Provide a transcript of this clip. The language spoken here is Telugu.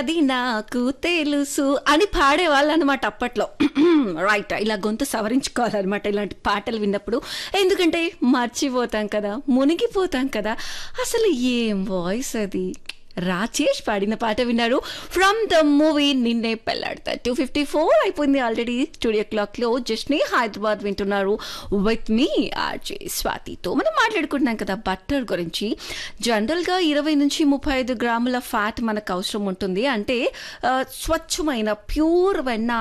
అది నాకు తెలుసు అని పాడేవాళ్ళు అనమాట అప్పట్లో రైట్ ఇలా గొంతు సవరించుకోవాలన్నమాట ఇలాంటి పాటలు విన్నప్పుడు ఎందుకంటే మర్చిపోతాం కదా మునిగిపోతాం కదా అసలు ఏం వాయిస్ అది రాజేష్ పాడిన పాట విన్నారు from the movie Ninne Pelladatha two fifty four అయిపోయింది ఆల్రెడీ స్టూడియో క్లాక్లో జస్ట్ని హైదరాబాద్ వింటున్నారు విత్ మీ ఆర్జే స్వాతితో మనం మాట్లాడుకుంటున్నాం కదా బట్టర్ గురించి జనరల్గా ఇరవై నుంచి ముప్పై ఐదు గ్రాముల ఫ్యాట్ మనకు అవసరం ఉంటుంది అంటే ఆ, స్వచ్ఛమైన ప్యూర్ వెన్న